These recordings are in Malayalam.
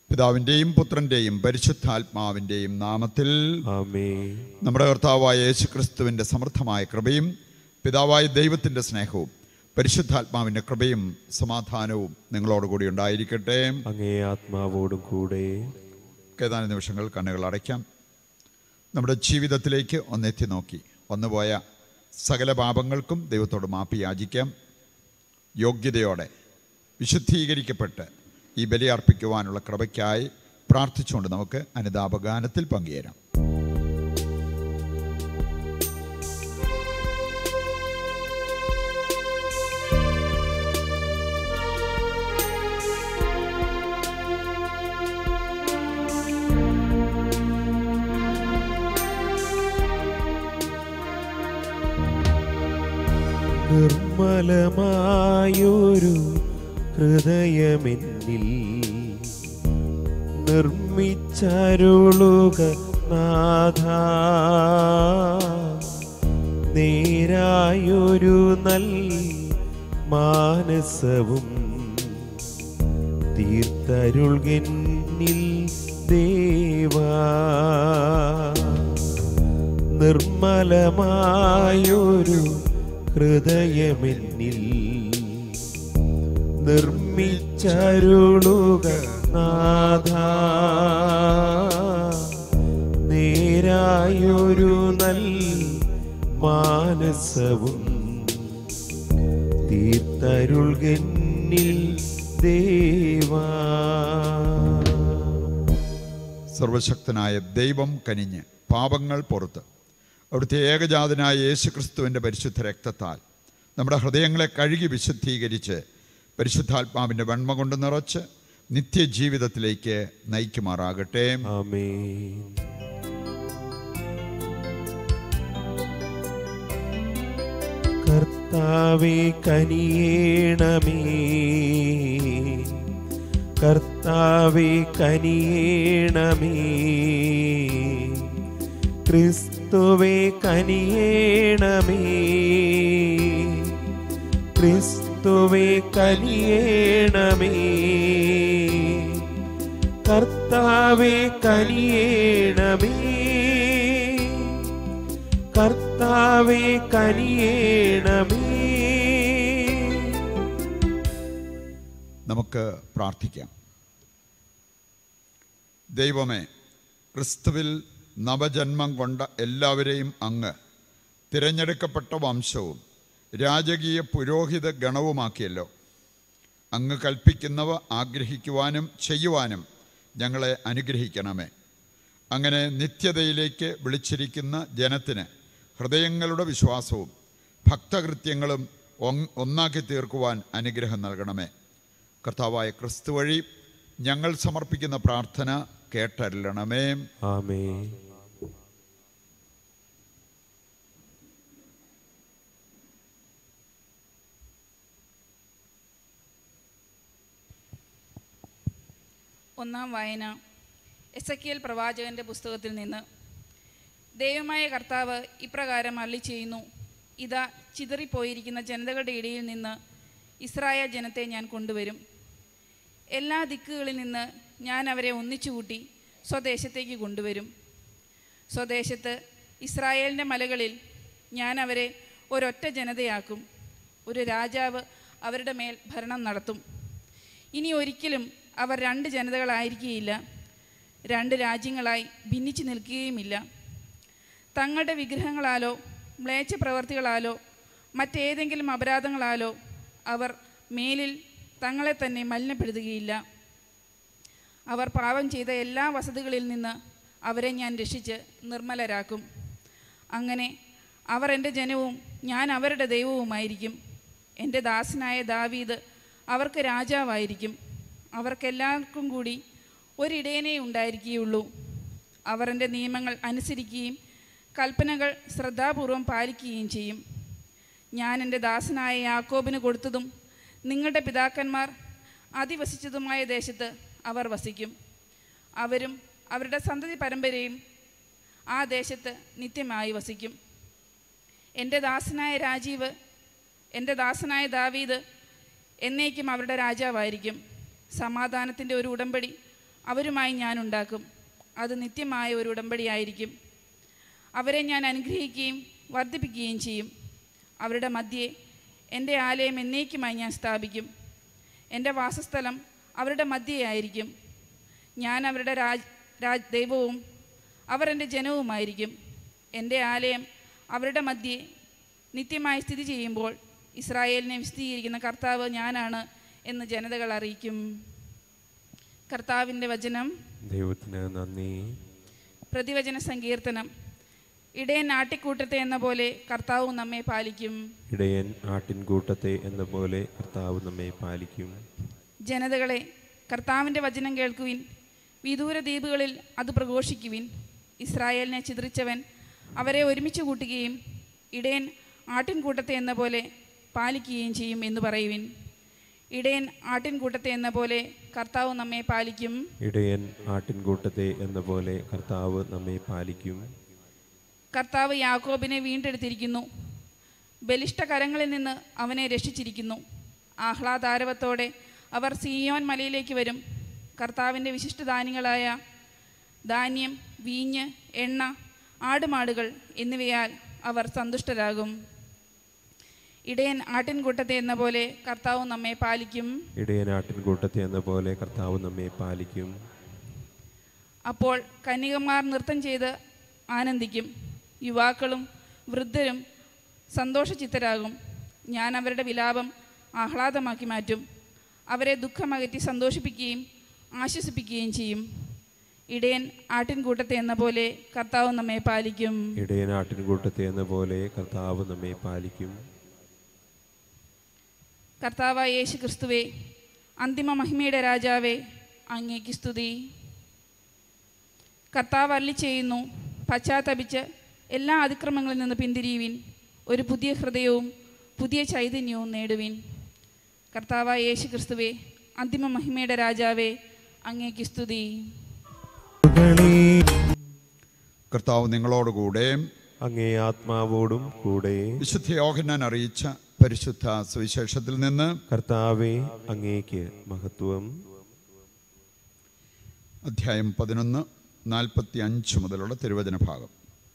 പിതാവിൻ്റെയും പുത്രൻ്റെയും പരിശുദ്ധാത്മാവിൻ്റെയും നാമത്തിൽ ആമേ നമ്മുടെ കർത്താവായ യേശു ക്രിസ്തുവിൻ്റെ സമൃദ്ധമായ കൃപയും പിതാവായ ദൈവത്തിൻ്റെ സ്നേഹവും പരിശുദ്ധാത്മാവിൻ്റെ കൃപയും സമാധാനവും നിങ്ങളോടുകൂടി ഉണ്ടായിരിക്കട്ടെ അങ്ങേ ആത്മാവോടും കൂടെ ഏതാനും നിമിഷങ്ങൾ കണ്ണുകൾ അടയ്ക്കാം നമ്മുടെ ജീവിതത്തിലേക്ക് ഒന്നെത്തി നോക്കി വന്നുപോയ സകല പാപങ്ങൾക്കും ദൈവത്തോട് മാപ്പി യാചിക്കാം യോഗ്യതയോടെ വിശുദ്ധീകരിക്കപ്പെട്ട് ഈ ബലി അർപ്പിക്കുവാനുള്ള കൃപയ്ക്കായി പ്രാർത്ഥിച്ചുകൊണ്ട് നമുക്ക് അനുതാപഗാനത്തിൽ പങ്കുചേരാം നിർമ്മലമായൊരു ഹൃദയമെന്നിൽ നിർമ്മിച്ചരുളുക നാഥ നേരായൊരു നൽ മാനസവും തീർത്തരുൾകെന്നിൽ ദേവാ നിർമ്മലമായൊരു ഹൃദയമെന്നിൽ നിർമ്മിച്ചരുളുക നാഥ നേരായൊരു നൽ മാനസവും തീർത്തരുൾകെന്നിൽ ദേവാ സർവശക്തനായ ദൈവം കനിഞ്ഞ് പാപങ്ങൾ പുറത്ത് അവിടുത്തെ ഏകജാതനായ യേശുക്രിസ്തുവിൻ്റെ പരിശുദ്ധ രക്തത്താൽ നമ്മുടെ ഹൃദയങ്ങളെ കഴുകി വിശുദ്ധീകരിച്ച് പരിശുദ്ധാത്മാവിൻ്റെ വെണ്മ കൊണ്ട് നിറച്ച് നിത്യജീവിതത്തിലേക്ക് നയിക്കുമാറാകട്ടെ ആമേൻ കർത്താവെ കനിയേണമേ കർത്താവെ കനിയേണമേ ക്രിസ്തുവെ കനിയേണമേ ക്രിസ്തുവെ കനിയേണമേ കർത്താവെ കനിയേണമേ കർത്താവെ കനിയേണമേ നമുക്ക് പ്രാർത്ഥിക്കാം ദൈവമേ ക്രിസ്തുവിൽ നവജന്മം കൊണ്ട എല്ലാവരെയും അങ്ങ് തിരഞ്ഞെടുക്കപ്പെട്ട വംശവും രാജകീയ പുരോഹിത ഗണവുമാക്കിയല്ലോ അങ്ങ് കൽപ്പിക്കുന്നവ ആഗ്രഹിക്കുവാനും ചെയ്യുവാനും ഞങ്ങളെ അനുഗ്രഹിക്കണമേ അങ്ങനെ നിത്യതയിലേക്ക് വിളിച്ചിരിക്കുന്ന ജനത്തിന് ഹൃദയങ്ങളുടെ വിശ്വാസവും ഭക്തകൃത്യങ്ങളും ഒങ്- ഒന്നാക്കി തീർക്കുവാൻ അനുഗ്രഹം നൽകണമേ കർത്താവായ ക്രിസ്തു വഴി ഞങ്ങൾ സമർപ്പിക്കുന്ന പ്രാർത്ഥന കേട്ടരുളണമേ ആമേൻ ഒന്നാം വായന എസക്കിയൽ പ്രവാചകന്റെ പുസ്തകത്തിൽ നിന്ന് ദൈവമായ കർത്താവ് ഇപ്രകാരം അള്ളി ചെയ്യുന്നു ഇതാ ചിതറിപ്പോയിരിക്കുന്ന ജനതകളുടെ ഇടയിൽ നിന്ന് ഇസ്രായേൽ ജനത്തെ ഞാൻ കൊണ്ടുവരും എല്ലാ ദിക്കുകളിൽ നിന്ന് ഞാൻ അവരെ ഒന്നിച്ചുകൂട്ടി സ്വദേശത്തേക്ക് കൊണ്ടുവരും സ്വദേശത്ത് ഇസ്രായേലിൻ്റെ മലകളിൽ ഞാൻ അവരെ ഒരൊറ്റ ജനതയാക്കും ഒരു രാജാവ് അവരുടെ മേൽ ഭരണം നടത്തും ഇനി ഒരിക്കലും അവർ രണ്ട് ജനതകളായിരിക്കുകയില്ല രണ്ട് രാജ്യങ്ങളായി ഭിന്നിച്ചു നിൽക്കുകയുമില്ല തങ്ങളുടെ വിഗ്രഹങ്ങളാലോ മ്ലേച്ഛ പ്രവർത്തികളാലോ മറ്റേതെങ്കിലും അപരാധങ്ങളാലോ അവർ മേലിൽ തങ്ങളെ തന്നെ മലിനപ്പെടുത്തുകയില്ല അവർ പാപം ചെയ്ത എല്ലാ വസതികളിൽ നിന്ന് അവരെ ഞാൻ രക്ഷിച്ച് നിർമ്മലരാക്കും അങ്ങനെ അവർ എൻ്റെ ജനവും ഞാൻ അവരുടെ ദൈവവുമായിരിക്കും എൻ്റെ ദാസനായ ദാവീദ് അവർക്ക് രാജാവായിരിക്കും അവർക്കെല്ലാവർക്കും കൂടി ഒരിടയനേ ഉണ്ടായിരിക്കുകയുള്ളൂ അവർ എൻ്റെ നിയമങ്ങൾ അനുസരിക്കുകയും കൽപ്പനകൾ ശ്രദ്ധാപൂർവം പാലിക്കുകയും ചെയ്യും ഞാൻ എൻ്റെ ദാസനായ യാക്കോബിന് കൊടുത്തതും നിങ്ങളുടെ പിതാക്കന്മാർ അധിവസിച്ചതുമായ ദേശത്ത് അവർ വസിക്കും അവരും അവരുടെ സന്തതി പരമ്പരയും ആ ദേശത്ത് നിത്യമായി വസിക്കും എൻ്റെ ദാസനായ രാജീവ് എൻ്റെ ദാസനായ ദാവീദ് എന്നേക്കും അവരുടെ രാജാവായിരിക്കും സമാധാനത്തിൻ്റെ ഒരു ഉടമ്പടി അവരുമായി ഞാൻ ഉണ്ടാക്കും അത് നിത്യമായ ഒരു ഉടമ്പടിയായിരിക്കും അവരെ ഞാൻ അനുഗ്രഹിക്കുകയും വർദ്ധിപ്പിക്കുകയും ചെയ്യും അവരുടെ മധ്യേ എൻ്റെ ആലയം എന്നേക്കുമായി ഞാൻ സ്ഥാപിക്കും എൻ്റെ വാസസ്ഥലം അവരുടെ മധ്യേ ആയിരിക്കും ഞാൻ അവരുടെ രാജ് രാജ് ദൈവവും അവർ എൻ്റെ ജനവുമായിരിക്കും എൻ്റെ ആലയം അവരുടെ മധ്യേ നിത്യമായി സ്ഥിതി ചെയ്യുമ്പോൾ ഇസ്രായേലിനെ വിശദീകരിക്കുന്ന കർത്താവ് ഞാനാണ് എന്ന് ജനതകൾ അറിയിക്കും കർത്താവിൻ്റെ വചനം ദൈവത്തിന് നന്ദി പ്രതിവചന സങ്കീർത്തനം ഇടയൻ ആട്ടിക്കൂട്ടത്തെ എന്ന പോലെ കർത്താവ് നമ്മെ പാലിക്കും ഇടയൻ ആട്ടിൻകൂട്ടത്തെ എന്ന പോലെ കർത്താവ് നമ്മെ പാലിക്കും ജനതകളെ കർത്താവിൻ്റെ വചനം കേൾക്കുവിൻ വിദൂര ദ്വീപുകളിൽ അത് പ്രഘോഷിക്കുവിൻ ഇസ്രായേലിനെ ചിതറിച്ചവൻ അവരെ ഒരുമിച്ച് കൂട്ടുകയും ഇടയൻ ആട്ടിൻകൂട്ടത്തെ എന്ന പോലെ പാലിക്കുകയും ചെയ്യും എന്ന് പറയുവിൻ ഇടയൻ ആട്ടിൻകൂട്ടത്തെ എന്ന പോലെ കർത്താവ് നമ്മെ പാലിക്കും ഇടയൻ ആട്ടിൻകൂട്ടത്തെ എന്ന പോലെ കർത്താവ് നമ്മെ പാലിക്കും കർത്താവ് യാക്കോബിനെ വീണ്ടെടുത്തിരിക്കുന്നു ബലിഷ്ഠ കരങ്ങളിൽ നിന്ന് അവനെ രക്ഷിച്ചിരിക്കുന്നു ആഹ്ലാദാരവത്തോടെ അവർ സിയോൻ മലയിലേക്ക് വരും കർത്താവിൻ്റെ വിശിഷ്ടധാന്യങ്ങളായ ധാന്യം വീഞ്ഞ് എണ്ണ ആടുമാടുകൾ എന്നിവയാൽ അവർ സന്തുഷ്ടരാകും ഇടയൻ ആട്ടിൻകൂട്ടത്തെ എന്ന പോലെ കർത്താവ് നമ്മെ പാലിക്കും ഇടയൻ ആട്ടിൻകൂട്ടത്തെ എന്ന പോലെ കർത്താവ് നമ്മെ പാലിക്കും അപ്പോൾ കന്യകമാർ നൃത്തം ചെയ്ത് ആനന്ദിക്കും യുവാക്കളും വൃദ്ധരും സന്തോഷചിത്തരാകും ഞാൻ അവരുടെ വിലാപം ആഹ്ലാദമാക്കി മാറ്റും അവരെ ദുഃഖമകറ്റി സന്തോഷിപ്പിക്കുകയും ആശ്വസിപ്പിക്കുകയും ചെയ്യും ഇടയൻ ആട്ടിൻകൂട്ടത്തെ എന്ന പോലെ കർത്താവ് നമ്മെ പാലിക്കും ഇടയൻ ആട്ടിൻകൂട്ടത്തെ എന്ന പോലെ കർത്താവ് നമ്മെ പാലിക്കും കർത്താവായ യേശു ക്രിസ്തുവേ അന്തിമ മഹിമയുടെ രാജാവേ അങ്ങേക്ക് സ്തുതി കർത്താവ് അല്ലി ചെയ്യുന്നു പശ്ചാത്തപിച്ച് എല്ലാ അതിക്രമങ്ങളിൽ നിന്ന് പിന്തിരിയുവിൻ ഒരു പുതിയ ഹൃദയവും പുതിയ ചൈതന്യവും നേടുവിൻ കർത്താവായ യേശു ക്രിസ്തുവേ അന്തിമ മഹിമയുടെ രാജാവേ അങ്ങേക്ക് സ്തുതി കർത്താവ് നിങ്ങളോടുകൂടെ അങ്ങേ ആത്മാവോടും കൂടെ വിശുദ്ധ യോഹന്നാൻ അറിയിച്ച പരിശുദ്ധ സുവിശേഷത്തിൽ നിന്ന് കർത്താവെ അങ്ങേക്ക് മഹത്വം അധ്യായം പതിനൊന്ന് നാൽപ്പത്തി അഞ്ച് മുതലുള്ള തിരുവചന ഭാഗം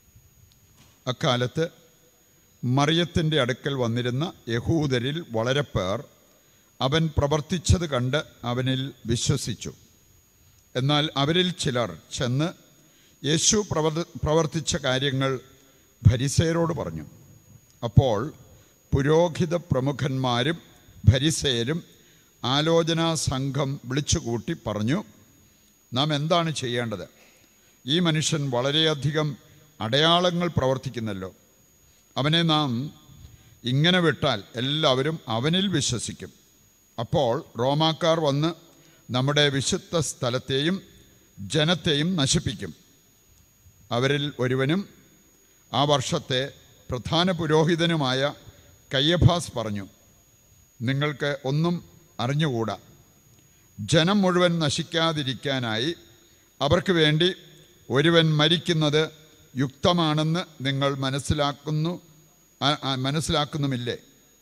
അക്കാലത്ത് മറിയത്തിൻ്റെ അടുക്കൽ വന്നിരുന്ന യഹൂദരിൽ വളരെ പേർ അവൻ പ്രവർത്തിച്ചത് കണ്ട് അവനിൽ വിശ്വസിച്ചു എന്നാൽ അവരിൽ ചിലർ ചെന്ന് യേശു പ്രവർ പ്രവർത്തിച്ച കാര്യങ്ങൾ ഭരിസയരോട് പറഞ്ഞു അപ്പോൾ പുരോഹിത പ്രമുഖന്മാരും ഭരിസയരും ആലോചനാ സംഘം വിളിച്ചുകൂട്ടി പറഞ്ഞു നാം എന്താണ് ചെയ്യേണ്ടത് ഈ മനുഷ്യൻ വളരെയധികം അടയാളങ്ങൾ പ്രവർത്തിക്കുന്നല്ലോ അവനെ നാം ഇങ്ങനെ വിട്ടാൽ എല്ലാവരും അവനിൽ വിശ്വസിക്കും അപ്പോൾ റോമാക്കാർ വന്ന് നമ്മുടെ വിശുദ്ധ സ്ഥലത്തെയും ജനത്തെയും നശിപ്പിക്കും അവരിൽ ഒരുവനും ആ വർഷത്തെ പ്രധാന പുരോഹിതനുമായ കയ്യഭാസ് പറഞ്ഞു നിങ്ങൾക്ക് ഒന്നും അറിഞ്ഞുകൂടാ ജനം മുഴുവൻ നശിക്കാതിരിക്കാനായി അവർക്ക് വേണ്ടി ഒരുവൻ മരിക്കുന്നത് യുക്തമാണെന്ന് നിങ്ങൾ മനസ്സിലാക്കുന്നു ആ- ആ- മനസ്സിലാക്കുന്നുമില്ലേ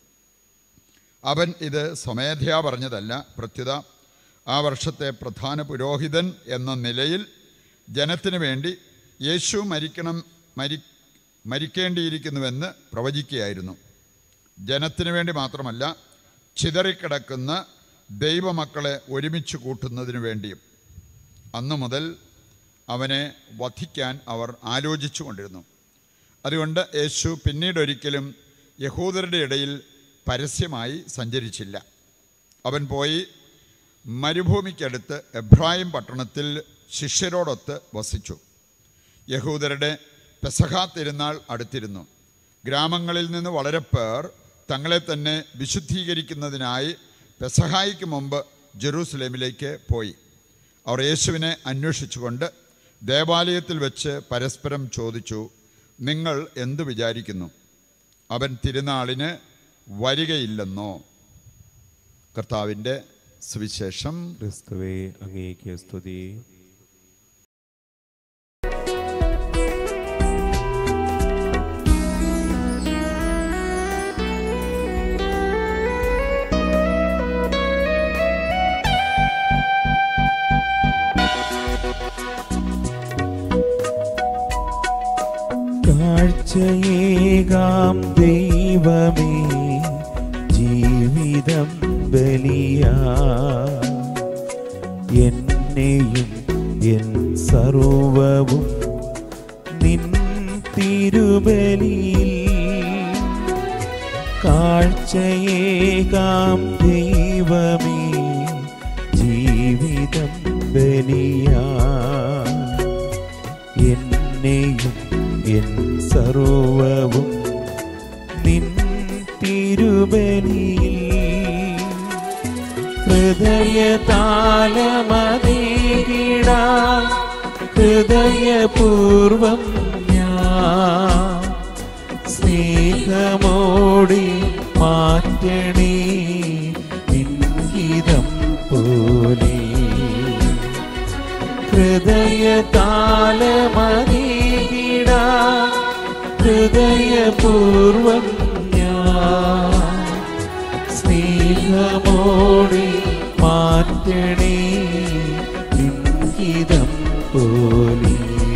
അവൻ ഇത് സ്വമേധയാ പറഞ്ഞതല്ല പ്രത്യുത ആ വർഷത്തെ പ്രധാന പുരോഹിതൻ എന്ന നിലയിൽ ജനത്തിനു വേണ്ടി യേശു മരിക്കണം മരി മരിക്കേണ്ടിയിരിക്കുന്നുവെന്ന് പ്രവചിക്കുകയായിരുന്നു ജനത്തിനു വേണ്ടി മാത്രമല്ല ചിതറിക്കിടക്കുന്ന ദൈവമക്കളെ ഒരുമിച്ച് കൂട്ടുന്നതിനു വേണ്ടിയും അന്നു മുതൽ അവനെ വധിക്കാൻ അവർ ആലോചിച്ചു കൊണ്ടിരുന്നു അതുകൊണ്ട് യേശു പിന്നീടൊരിക്കലും യഹൂദരുടെ ഇടയിൽ പരസ്യമായി സഞ്ചരിച്ചില്ല അവൻ പോയി മരുഭൂമിക്കടുത്ത് എബ്രാഹിം പട്ടണത്തിൽ ശിഷ്യരോടൊത്ത് വസിച്ചു യഹൂദരുടെ പെസഹ തിരുനാൾ അടുത്തിരുന്നു ഗ്രാമങ്ങളിൽ നിന്ന് വളരെ പേർ തങ്ങളെ തന്നെ വിശുദ്ധീകരിക്കുന്നതിനായി പെസഹായിക്ക് മുമ്പ് ജെറൂസലേമിലേക്ക് പോയി അവർ യേശുവിനെ അന്വേഷിച്ചുകൊണ്ട് ദേവാലയത്തിൽ വെച്ച് പരസ്പരം ചോദിച്ചു നിങ്ങൾ എന്തു വിചാരിക്കുന്നു അവൻ തിരുനാളിന് വരികയില്ലെന്നോ കർത്താവിൻ്റെ സുവിശേഷം ക്രിസ്തുവെ അങ്ങേക്ക് സ്തുതി യേശുവേ കാഴ്ചയേകാം ദൈവമേ ജീവിതം ബലിയാ എന്നെയും എൻ സർവവും നിൻ തിരുബലിയിൽ കാഴ്ചയേകാം ദൈവമേ ജീവിതം ബലിയാ എന്നെയും എൻ സർവവും നിൻ തിരുബലിയിൽ ഹൃദയതാലമതീകിടാ ഹൃദയപൂർവം ഞാൻ സ്നേഹമോടി മാറ്റണേ നിൻഹിതം പോലെ ഹൃദയതാലമതീകിടാ ഹൃദയപൂർവം ഞാൻ സ്നേഹമോടി മാറ്റണേ നിൻഹിതം പോലെ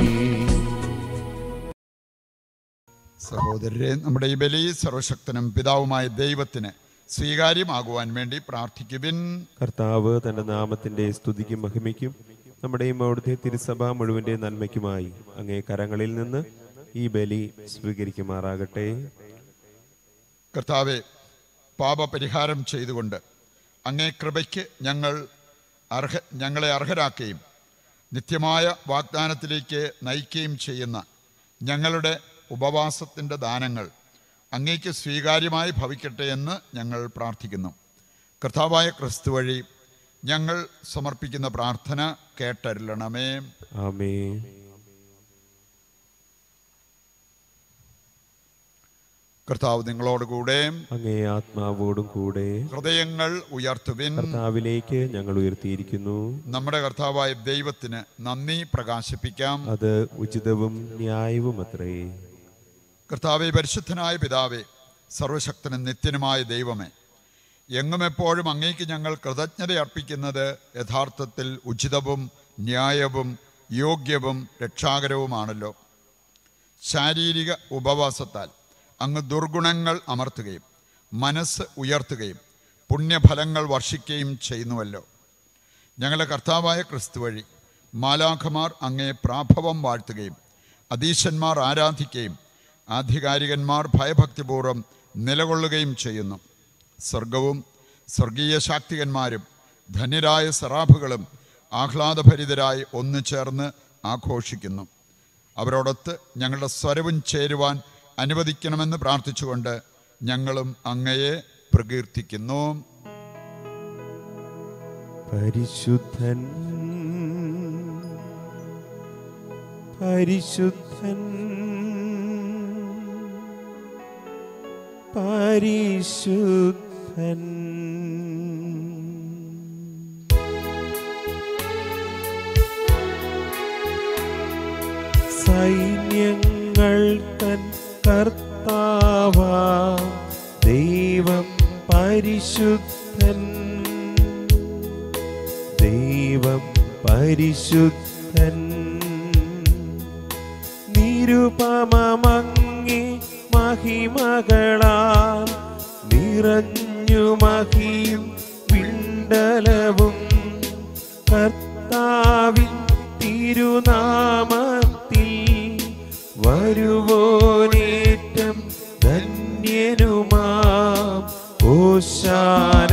സഹോദരരെ നമ്മുടെ ഈ ബലി സർവശക്തനും പിതാവുമായ ദൈവത്തിന് സ്വീകാര്യമാകുവാൻ വേണ്ടി പ്രാർത്ഥിക്കുവിൻ കർത്താവ് തന്റെ നാമത്തിന്റെ സ്തുതിക്കും മഹിമയ്ക്കും നമ്മുടെയും അവിടുത്തെ തിരുസഭ മുഴുവന്റെ നന്മയ്ക്കുമായി അങ്ങേ കരങ്ങളിൽ നിന്ന് ഈ ബലി സ്വീകരിക്കുമാറാകട്ടെ കർത്താവെ പാപപരിഹാരം ചെയ്തുകൊണ്ട് അങ്ങേ കൃപയ്ക്ക് ഞങ്ങൾ അർഹ ഞങ്ങളെ അർഹരാക്കുകയും നിത്യമായ വാഗ്ദാനത്തിലേക്ക് നയിക്കുകയും ചെയ്യുന്ന ഞങ്ങളുടെ ഉപവാസത്തിൻ്റെ ദാനങ്ങൾ അങ്ങേക്ക് സ്വീകാര്യമായി ഭവിക്കട്ടെ എന്ന് ഞങ്ങൾ പ്രാർത്ഥിക്കുന്നു കർത്താവായ ക്രിസ്തു വഴി ഞങ്ങൾ സമർപ്പിക്കുന്ന പ്രാർത്ഥന കേട്ടരുളണമേ ആമേ കർത്താവ് നിങ്ങളോടുകൂടെ അങ്ങേ ആത്മാവോടും കൂടെ ഹൃദയങ്ങൾ ഉയർത്തുവിൻ കർത്താവിലേക്ക് ഞങ്ങൾ ഉയർത്തിയിരിക്കുന്നു നമ്മുടെ കർത്താവായ ദൈവത്തിന് നന്ദി പ്രകാശിപ്പിക്കാം അത് ഉചിതവും ന്യായവും അത്രേ കർത്താവെ പരിശുദ്ധനായ പിതാവേ സർവശക്തനും നിത്യനുമായ ദൈവമേ എങ്ങും എപ്പോഴും അങ്ങേക്ക് ഞങ്ങൾ കൃതജ്ഞത അർപ്പിക്കുന്നത് യഥാർത്ഥത്തിൽ ഉചിതവും ന്യായവും യോഗ്യവും രക്ഷാകരവുമാണല്ലോ ശാരീരിക ഉപവാസത്താൽ അങ്ങ് ദുർഗുണങ്ങൾ അമർത്തുകയും മനസ്സ് ഉയർത്തുകയും പുണ്യഫലങ്ങൾ വർഷിക്കുകയും ചെയ്യുന്നുവല്ലോ ഞങ്ങളുടെ കർത്താവായ ക്രിസ്തു വഴി മാലാഖമാർ അങ്ങേ പ്രാഭവം വാഴ്ത്തുകയും അധീശന്മാർ ആരാധിക്കുകയും ആധികാരികന്മാർ ഭയഭക്തിപൂർവ്വം നിലകൊള്ളുകയും ചെയ്യുന്നു സ്വർഗവും സ്വർഗീയ ശാക്തികന്മാരും ധന്യരായ സറാഫുകളും ആഹ്ലാദഭരിതരായി ഒന്നു ചേർന്ന് ആഘോഷിക്കുന്നു അവരോടൊത്ത് ഞങ്ങളുടെ സ്വരവും ചേരുവാൻ അനുവദിക്കണമെന്ന് പ്രാർത്ഥിച്ചുകൊണ്ട് ഞങ്ങളും അങ്ങയെ പ്രകീർത്തിക്കുന്നു പരിശുദ്ധൻ പരിശുദ്ധൻ പരിശുദ്ധൻ സൈന്യങ്ങൾ തൻ കർത്താവ ദൈവം പരിശുദ്ധൻ ദൈവം പരിശുദ്ധൻ നിരുപമങ്ങി മഹിമകളാൽ നിറഞ്ഞു മഹിയും പിണ്ടലവും കർത്താവിൻ തിരുനാമത്തിൽ വരുവോനേറ്റം ധന്യനുമാം ഓശാന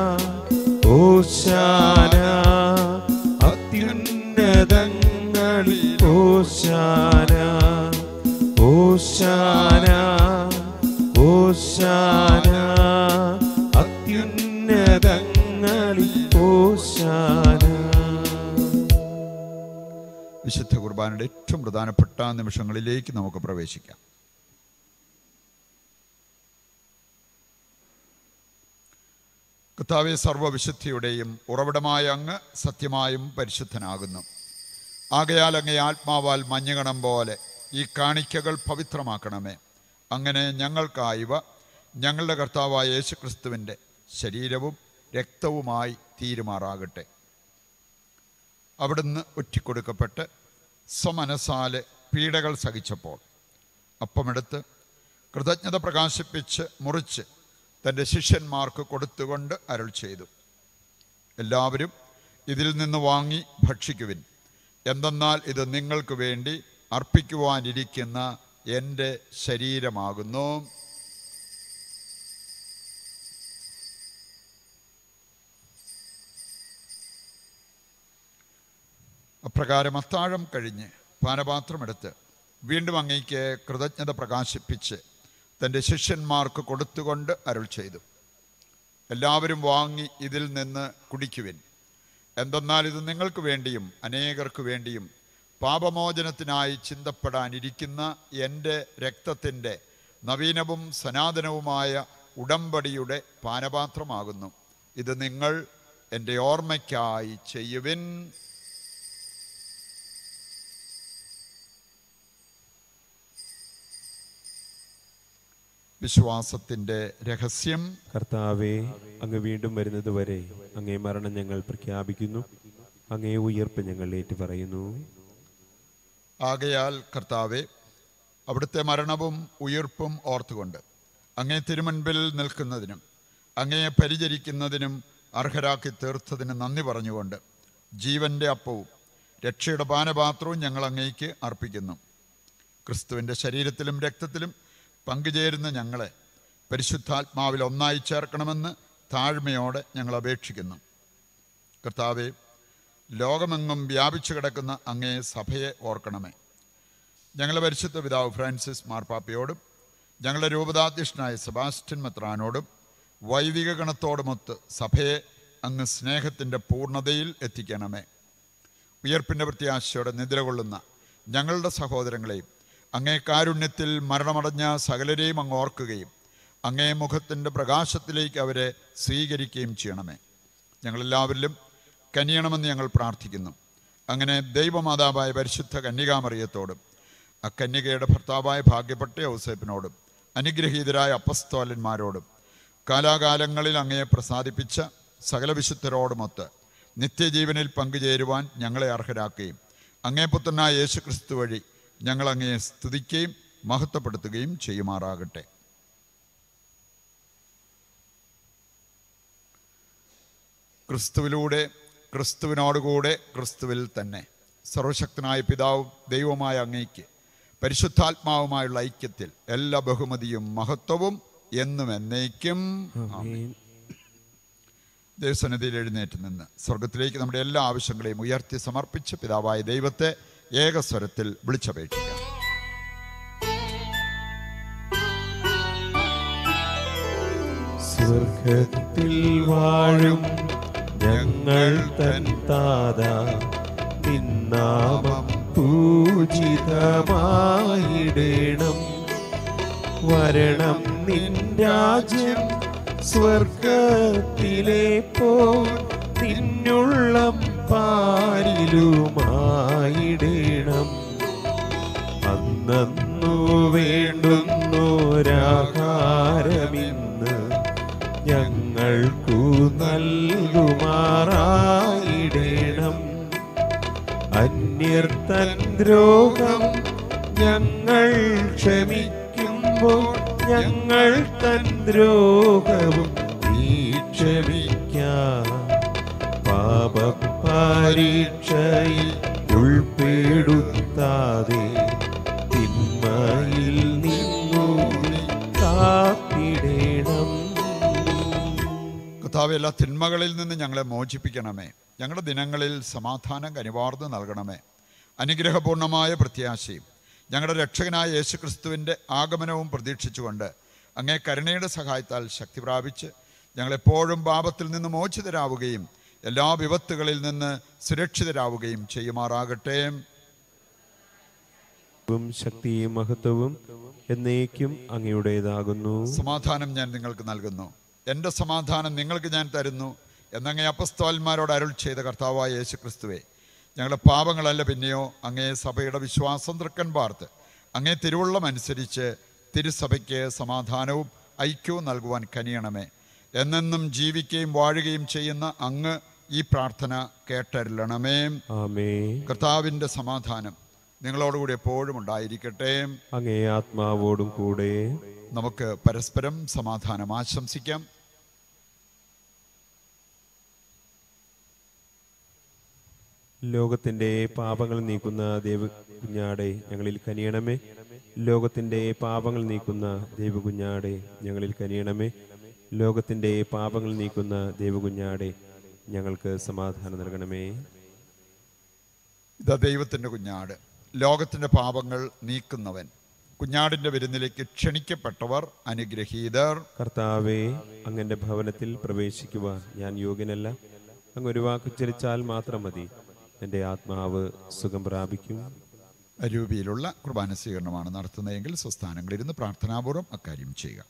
ഓശാന അത്യുന്നതങ്ങളിൽ ഓശാന ഓശാന ഓശാന അത്യുന്നതങ്ങളിൽ ഓശാന വിശുദ്ധ കുർബാനയുടെ ഏറ്റവും പ്രധാനപ്പെട്ട നിമിഷങ്ങളിലേക്ക് നമുക്ക് പ്രവേശിക്കാം കർത്താവെ സർവവിശുദ്ധിയുടെയും ഉറവിടമായ അങ്ങ് സത്യമായും പരിശുദ്ധനാകുന്നു ആകയാൽ അങ്ങേ ആത്മാവാൽ മഞ്ഞുകണം പോലെ ഈ കാണിക്കകൾ പവിത്രമാക്കണമേ അങ്ങനെ ഞങ്ങൾക്കായവ ഞങ്ങളുടെ കർത്താവായ യേശുക്രിസ്തുവിൻ്റെ ശരീരവും രക്തവുമായി തീരുമാറാകട്ടെ അവിടുന്ന് ഒറ്റിക്കൊടുക്കപ്പെട്ട് സ്വമനസാലെ പീഡകൾ സഹിച്ചപ്പോൾ അപ്പമെടുത്ത് കൃതജ്ഞത പ്രകാശിപ്പിച്ച് മുറിച്ച് തൻ്റെ ശിഷ്യന്മാർക്ക് കൊടുത്തുകൊണ്ട് അരുൾ ചെയ്തു എല്ലാവരും ഇതിൽ നിന്ന് വാങ്ങി ഭക്ഷിക്കുവിൻ എന്തെന്നാൽ ഇത് നിങ്ങൾക്ക് വേണ്ടി അർപ്പിക്കുവാനിരിക്കുന്ന എൻ്റെ ശരീരമാകുന്നു അപ്രകാരം അത്താഴം കഴിഞ്ഞ് പാനപാത്രമെടുത്ത് വീണ്ടും അങ്ങയ്ക്ക് കൃതജ്ഞത പ്രകാശിപ്പിച്ച് തൻ്റെ ശിഷ്യന്മാർക്ക് കൊടുത്തുകൊണ്ട് അരുൾ ചെയ്തു എല്ലാവരും വാങ്ങി ഇതിൽ നിന്ന് കുടിക്കുവിൻ എന്തെന്നാൽ ഇത് നിങ്ങൾക്ക് വേണ്ടിയും അനേകർക്ക് വേണ്ടിയും പാപമോചനത്തിനായി ചിന്തപ്പെടാനിരിക്കുന്ന എൻ്റെ രക്തത്തിൻ്റെ നവീനവും സനാതനവുമായ ഉടമ്പടിയുടെ പാനപാത്രമാകുന്നു ഇത് നിങ്ങൾ എൻ്റെ ഓർമ്മയ്ക്കായി ചെയ്യുവിൻ വിശ്വാസത്തിൻ്റെ രഹസ്യം കർത്താവെ അങ്ങ് വീണ്ടും വരുന്നത് വരെ അങ്ങേ മരണം ഞങ്ങൾ പ്രഖ്യാപിക്കുന്നു അങ്ങേ ഉയർപ്പ് ഞങ്ങൾ ഏറ്റുപറയുന്നു ആകയാൽ കർത്താവെ അവിടുത്തെ മരണവും ഉയിർപ്പും ഓർത്തുകൊണ്ട് അങ്ങേ തിരുമുൻപിൽ നിൽക്കുന്നതിനും അങ്ങയെ പരിചരിക്കുന്നതിനും അർഹരാക്കി തീർത്തതിന് നന്ദി പറഞ്ഞുകൊണ്ട് ജീവന്റെ അപ്പവും രക്ഷയുടെ പാനപാത്രവും ഞങ്ങൾ അങ്ങേക്ക് അർപ്പിക്കുന്നു ക്രിസ്തുവിൻ്റെ ശരീരത്തിലും രക്തത്തിലും പങ്കുചേരുന്ന ഞങ്ങളെ പരിശുദ്ധാത്മാവിൽ ഒന്നായി ചേർക്കണമെന്ന് താഴ്മയോടെ ഞങ്ങൾ അപേക്ഷിക്കുന്നു കർത്താവെ ലോകമെങ്ങും വ്യാപിച്ചു കിടക്കുന്ന അങ്ങേ സഭയെ ഓർക്കണമേ ഞങ്ങളുടെ പരിശുദ്ധ പിതാവ് ഫ്രാൻസിസ് മാർപ്പാപ്പയോടും ഞങ്ങളുടെ രൂപതാധ്യക്ഷനായ സെബാസ്റ്റ്യൻ മെത്രാനോടും വൈദിക ഗണത്തോടുമൊത്ത് സഭയെ അങ്ങ് സ്നേഹത്തിൻ്റെ പൂർണ്ണതയിൽ എത്തിക്കണമേ ഉയർപ്പിൻ്റെ പ്രത്യാശയോടെ നിദ്രകൊള്ളുന്ന ഞങ്ങളുടെ സഹോദരങ്ങളെയും അങ്ങേ കാരുണ്യത്തിൽ മരണമടഞ്ഞ സകലരെയും അങ്ങ് ഓർക്കുകയും അങ്ങേ മുഖത്തിൻ്റെ പ്രകാശത്തിലേക്ക് അവരെ സ്വീകരിക്കുകയും ചെയ്യണമേ ഞങ്ങളെല്ലാവരിലും കനിയണമെന്ന് ഞങ്ങൾ പ്രാർത്ഥിക്കുന്നു അങ്ങനെ ദൈവമാതാവായ പരിശുദ്ധ കന്യകാമറിയത്തോടും അക്കന്യകയുടെ ഭർത്താവായ ഭാഗ്യപ്പെട്ട ഔസേപ്പിനോടും അനുഗ്രഹീതരായ അപ്പസ്തോലന്മാരോടും കാലാകാലങ്ങളിൽ അങ്ങയെ പ്രസാദിപ്പിച്ച സകല വിശുദ്ധരോടുമൊത്ത് നിത്യജീവനിൽ പങ്കുചേരുവാൻ ഞങ്ങളെ അർഹരാക്കുകയും അങ്ങേ പുത്രനായ യേശു ക്രിസ്തു വഴി ഞങ്ങൾ അങ്ങയെ സ്തുതിക്കുകയും മഹത്വപ്പെടുത്തുകയും ചെയ്യുമാറാകട്ടെ ക്രിസ്തുവിലൂടെ ക്രിസ്തുവിനോടുകൂടെ ക്രിസ്തുവിൽ തന്നെ സർവശക്തനായ പിതാവും ദൈവമായ അങ്ങയ്ക്ക് പരിശുദ്ധാത്മാവുമായുള്ള ഐക്യത്തിൽ എല്ലാ ബഹുമതിയും മഹത്വവും എന്നും എന്നേക്കും ആമേൻ. ദൈവസന്നിധിയിൽ എഴുന്നേറ്റ് നിന്ന് സ്വർഗത്തിലേക്ക് നമ്മുടെ എല്ലാ ആവശ്യങ്ങളെയും ഉയർത്തി സമർപ്പിച്ച് പിതാവായ ദൈവത്തെ ഏകസ്വരത്തിൽ വിളിച്ചപേക്ഷിക്കാം സ്വർഗത്തിൽ വാഴും ഞങ്ങൾ തൻ താത നിന്നാമം പൂജിതമായിടണം വരണം നിൻ രാജ്യം സ്വർഗത്തിലെ പോ നിന്നുള്ളം പാരിലുമായിടണം അന്നു വേണ്ടുന്നോരാഹാരമിന്ന് ഞങ്ങൾക്കു നൽകുമാറായിടണം അന്യർ തൻ ദ്രോഹം ഞങ്ങൾ ക്ഷമിക്കുമ്പോൾ ഞങ്ങൾ തൻ ദ്രോഹവും നീ ക്ഷമിക്കാം പാപപരീക്ഷയിൽ ഉൾപ്പെടുത്താതെ തിന്മയിൽ നിന്നു കാത്തിടണം കർത്താവ് എല്ലാ തിന്മകളിൽ നിന്ന് ഞങ്ങളെ മോചിപ്പിക്കണമേ ഞങ്ങളുടെ ദിനങ്ങളിൽ സമാധാനം കനിവാർന്ന് നൽകണമേ അനുഗ്രഹപൂർണമായ പ്രത്യാശയും ഞങ്ങളുടെ രക്ഷകനായ യേശു ക്രിസ്തുവിൻ്റെ ആഗമനവും പ്രതീക്ഷിച്ചുകൊണ്ട് അങ്ങേ കരുണയുടെ സഹായത്താൽ ശക്തി പ്രാപിച്ച് ഞങ്ങളെപ്പോഴും പാപത്തിൽ നിന്ന് മോചിതരാവുകയും എല്ലാ വിപത്തുകളിൽ നിന്ന് സുരക്ഷിതരാവുകയും ചെയ്യുമാറാകട്ടെ ും ശക്തിയും മഹത്വവും എന്നേക്കും അങ്ങയുടേതാകുന്നു സമാധാനം ഞാൻ നിങ്ങൾക്ക് നൽകുന്നു എൻ്റെ സമാധാനം നിങ്ങൾക്ക് ഞാൻ തരുന്നു എന്നങ്ങേ അപ്പസ്തോലന്മാരോട് അരുൾ ചെയ്ത കർത്താവായ യേശു ക്രിസ്തുവേ ഞങ്ങളുടെ പാപങ്ങളല്ല പിന്നെയോ അങ്ങേ സഭയുടെ വിശ്വാസം തൃക്കൻ പാർത്ത് അങ്ങേ തിരുവുള്ളം അനുസരിച്ച് തിരുസഭയ്ക്ക് സമാധാനവും ഐക്യവും നൽകുവാൻ കനിയണമേ എന്നെന്നും ജീവിക്കുകയും വാഴുകയും ചെയ്യുന്ന അങ്ങ് ഈ പ്രാർത്ഥന കേട്ടരുളണമേ ആമേ കർത്താവിൻ്റെ സമാധാനം നിങ്ങളോടുകൂടി എപ്പോഴും ഉണ്ടായിരിക്കട്ടെ അങ്ങേ ആത്മാവോടും കൂടെ നമുക്ക് പരസ്പരം സമാധാനം ആശംസിക്കാം ലോകത്തിന്റെ പാപങ്ങൾ നീക്കുന്ന ദൈവ കുഞ്ഞാടെ ഞങ്ങളിൽ കനിയണമേ ലോകത്തിന്റെ പാപങ്ങൾ നീക്കുന്ന ദൈവകുഞ്ഞാടെ ഞങ്ങളിൽ കനിയണമേ ലോകത്തിന്റെ പാപങ്ങൾ നീക്കുന്ന ദൈവകുഞ്ഞാടെ ഞങ്ങൾക്ക് സമാധാനം നൽകണമേ ഇതാ ദൈവത്തിൻ്റെ കുഞ്ഞാട് ലോകത്തിൻ്റെ പാപങ്ങൾ നീക്കുന്നവൻ കുഞ്ഞാടിൻ്റെ വിരുന്നിലേക്ക് ക്ഷണിക്കപ്പെട്ടവർ അനുഗ്രഹീതർ കർത്താവെ അങ്ങന്റെ ഭവനത്തിൽ പ്രവേശിക്കുവാൻ ഞാൻ യോഗ്യനല്ല അങ്ങ് ഒരു വാക്കുച്ചരിച്ചാൽ മാത്രം മതി എൻ്റെ ആത്മാവ് സുഖം പ്രാപിക്കും രൂപയിലുള്ള കുർബാന സ്വീകരണമാണ് നടത്തുന്നതെങ്കിൽ സ്വസ്ഥാനങ്ങളിരുന്ന് പ്രാർത്ഥനാപൂർവ്വം അക്കാര്യം ചെയ്യുക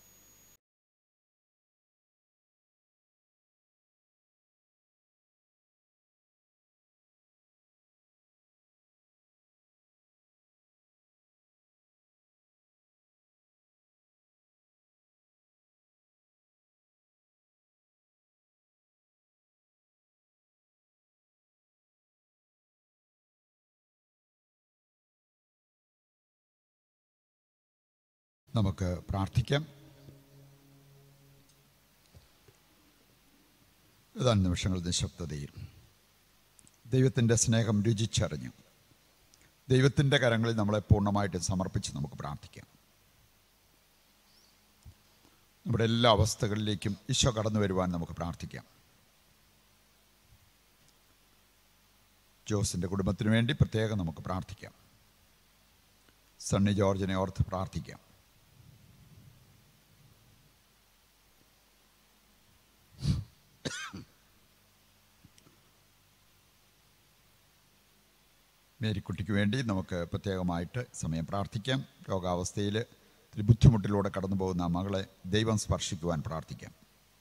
നമുക്ക് പ്രാർത്ഥിക്കാം ഏതാനും നിമിഷങ്ങൾ നിശബ്ദതയിൽ ദൈവത്തിൻ്റെ സ്നേഹം രുചിച്ചറിഞ്ഞു ദൈവത്തിൻ്റെ കരങ്ങളിൽ നമ്മളെ പൂർണ്ണമായിട്ട് സമർപ്പിച്ച് നമുക്ക് പ്രാർത്ഥിക്കാം നമ്മുടെ എല്ലാ അവസ്ഥകളിലേക്കും ഈശോ കടന്നു വരുവാൻ നമുക്ക് പ്രാർത്ഥിക്കാം ജോസിൻ്റെ കുടുംബത്തിന് വേണ്ടി പ്രത്യേകം നമുക്ക് പ്രാർത്ഥിക്കാം സണ്ണി ജോർജിനെ ഓർത്ത് പ്രാർത്ഥിക്കാം മേരിക്കുട്ടിക്ക് വേണ്ടി നമുക്ക് പ്രത്യേകമായിട്ട് സമയം പ്രാർത്ഥിക്കാം രോഗാവസ്ഥയിൽ ഇത്തിരി ബുദ്ധിമുട്ടിലൂടെ കടന്നു പോകുന്ന ആ മകളെ ദൈവം സ്പർശിക്കുവാൻ പ്രാർത്ഥിക്കാം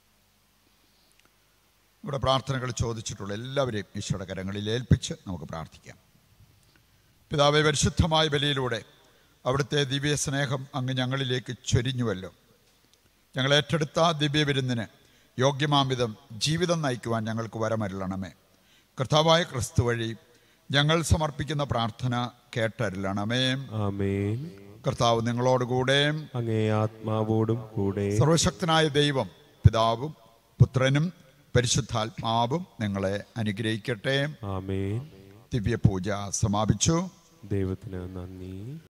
ഇവിടെ പ്രാർത്ഥനകൾ ചോദിച്ചിട്ടുള്ള എല്ലാവരെയും ഈശോയുടെ കരങ്ങളിൽ ഏൽപ്പിച്ച് നമുക്ക് പ്രാർത്ഥിക്കാം പിതാവെ പരിശുദ്ധമായ ബലിയിലൂടെ അവിടുത്തെ ദിവ്യ സ്നേഹം അങ്ങ് ഞങ്ങളിലേക്ക് ചൊരിഞ്ഞുവല്ലോ ഞങ്ങൾ ഏറ്റെടുത്ത ആ ദിവ്യ വിരുന്നിന് യോഗ്യമാംവിധം ജീവിതം നയിക്കുവാൻ ഞങ്ങൾക്ക് വരമരുളണമേ കർത്താവായ ക്രിസ്തു വഴി ഞങ്ങൾ സമർപ്പിക്കുന്ന പ്രാർത്ഥന കേട്ടരുളണമേ ആമേൻ കർത്താവ് നിങ്ങളോടുകൂടെ അങ്ങേ ആത്മാവോടും കൂടെ സർവശക്തനായ ദൈവം പിതാവും പുത്രനും പരിശുദ്ധാത്മാവും നിങ്ങളെ അനുഗ്രഹിക്കട്ടെ ആമേൻ ദിവ്യപൂജ സമാപിച്ചു ദൈവത്തിന് നന്ദി